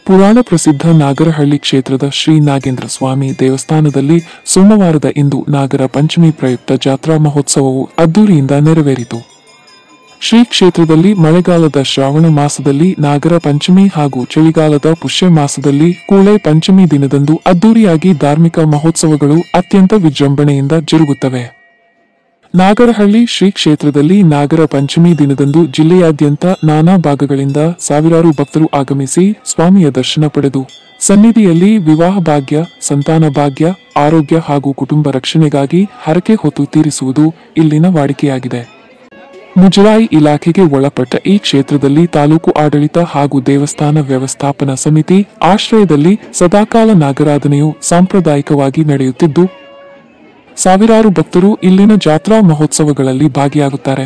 ಪುರಾಣ ಪ್ರಸಿದ್ಧ ನಾಗರಹಳ್ಳಿ ಕ್ಷೇತ್ರದ ಶ್ರೀ ನಾಗೇಂದ್ರ ಸ್ವಾಮಿ ದೇವಸ್ಥಾನದಲ್ಲಿ ಸೋಮವಾರದ ಇಂದು ನಾಗರ ಪಂಚಮಿ ಪ್ರಯುಕ್ತ ಜಾತ್ರಾ ಮಹೋತ್ಸವವು ಅದ್ದೂರಿಯಿಂದ ನೆರವೇರಿತು ಶ್ರೀ ಕ್ಷೇತ್ರದಲ್ಲಿ ಮಳೆಗಾಲದ ಶ್ರಾವಣ ಮಾಸದಲ್ಲಿ ನಾಗರ ಪಂಚಮಿ ಹಾಗೂ ಚಳಿಗಾಲದ ಪುಷ್ಯ ಮಾಸದಲ್ಲಿ ಕೂಳೆ ಪಂಚಮಿ ದಿನದಂದು ಅದ್ದೂರಿಯಾಗಿ ಧಾರ್ಮಿಕ ಮಹೋತ್ಸವಗಳು ಅತ್ಯಂತ ವಿಜೃಂಭಣೆಯಿಂದ ಜರುಗುತ್ತವೆ ನಾಗರಹಳ್ಳಿ ಶ್ರೀ ಕ್ಷೇತ್ರದಲ್ಲಿ ನಾಗರ ಪಂಚಮಿ ದಿನದಂದು ಜಿಲ್ಲೆಯಾದ್ಯಂತ ನಾನಾ ಭಾಗಗಳಿಂದ ಸಾವಿರಾರು ಭಕ್ತರು ಆಗಮಿಸಿ ಸ್ವಾಮಿಯ ದರ್ಶನ ಪಡೆದು ಸನ್ನಿಧಿಯಲ್ಲಿ ವಿವಾಹ ಭಾಗ್ಯ ಸಂತಾನ ಭಾಗ್ಯ ಆರೋಗ್ಯ ಹಾಗೂ ಕುಟುಂಬ ರಕ್ಷಣೆಗಾಗಿ ಹರಕೆ ಹೊತ್ತು ತೀರಿಸುವುದು ಇಲ್ಲಿನ ವಾಡಿಕೆಯಾಗಿದೆ ಮುಜರಾಯಿ ಇಲಾಖೆಗೆ ಒಳಪಟ್ಟ ಈ ಕ್ಷೇತ್ರದಲ್ಲಿ ತಾಲೂಕು ಆಡಳಿತ ಹಾಗೂ ದೇವಸ್ಥಾನ ವ್ಯವಸ್ಥಾಪನಾ ಸಮಿತಿ ಆಶ್ರಯದಲ್ಲಿ ಸದಾಕಾಲ ನಾಗರಾಧನೆಯು ಸಾಂಪ್ರದಾಯಿಕವಾಗಿ ನಡೆಯುತ್ತಿದ್ದು ಸಾವಿರಾರು ಭಕ್ತರು ಇಲ್ಲಿನ ಜಾತ್ರಾ ಮಹೋತ್ಸವಗಳಲ್ಲಿ ಭಾಗಿಯಾಗುತ್ತಾರೆ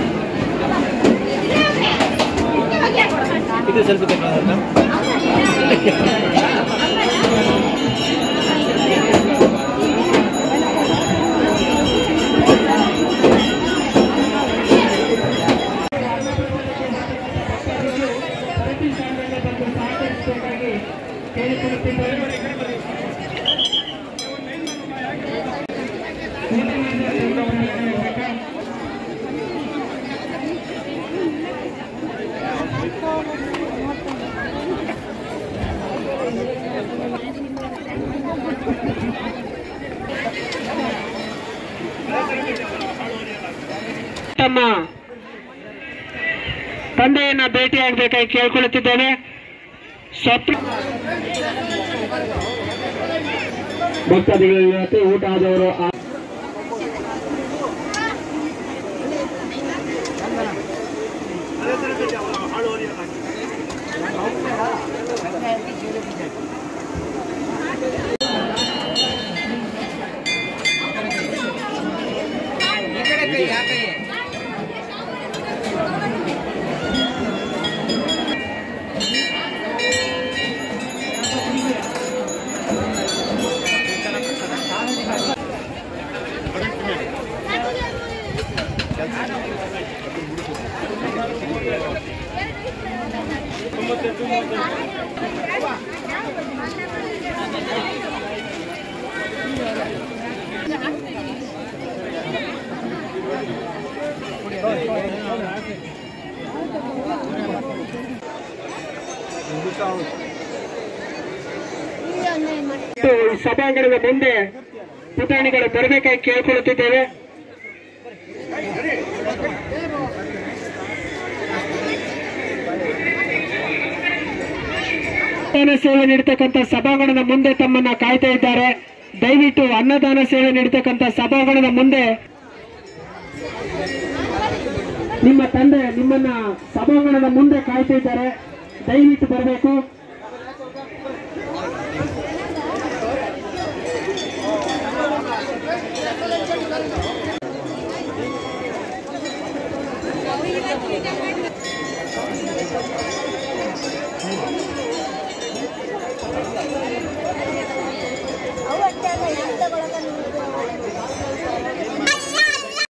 ಇದು ಸ್ವಲ್ಪ ತೆಗೆಯೋದಾ? ತಮ್ಮ ತಂದೆಯನ್ನ ಭೇಟಿಯಾಗಬೇಕಾಗಿ ಕೇಳ್ಕೊಳ್ಳುತ್ತಿದ್ದೇವೆ ಸ್ವಪ್ನ ಭಕ್ತಾದಿಗಳ ಜೊತೆ ಊಟ ಆದವರು ಆ- ಮತ್ತು ಈ ಸಭಾಂಗಣದ ಮುಂದೆ ಪುಟಾಣಿಗಳು ಬರಬೇಕಾಗಿ ಕೇಳ್ಕೊಳ್ಳುತ್ತಿದ್ದೇವೆ ಅನ್ನದಾನ ಸೇವೆ ನೀಡತಕ್ಕಂಥ ಸಭಾಂಗಣದ ಮುಂದೆ ತಮ್ಮನ್ನ ಕಾಯ್ತಾ ಇದ್ದಾರೆ ದಯವಿಟ್ಟು ಅನ್ನದಾನ ಸೇವೆ ನೀಡತಕ್ಕಂಥ ಸಭಾಂಗಣದ ಮುಂದೆ ನಿಮ್ಮ ತಂದೆ ನಿಮ್ಮನ್ನ ಸಭಾಂಗಣದ ಮುಂದೆ ಕಾಯ್ತಾ ಇದ್ದಾರೆ ದಯವಿಟ್ಟು ಬರಬೇಕು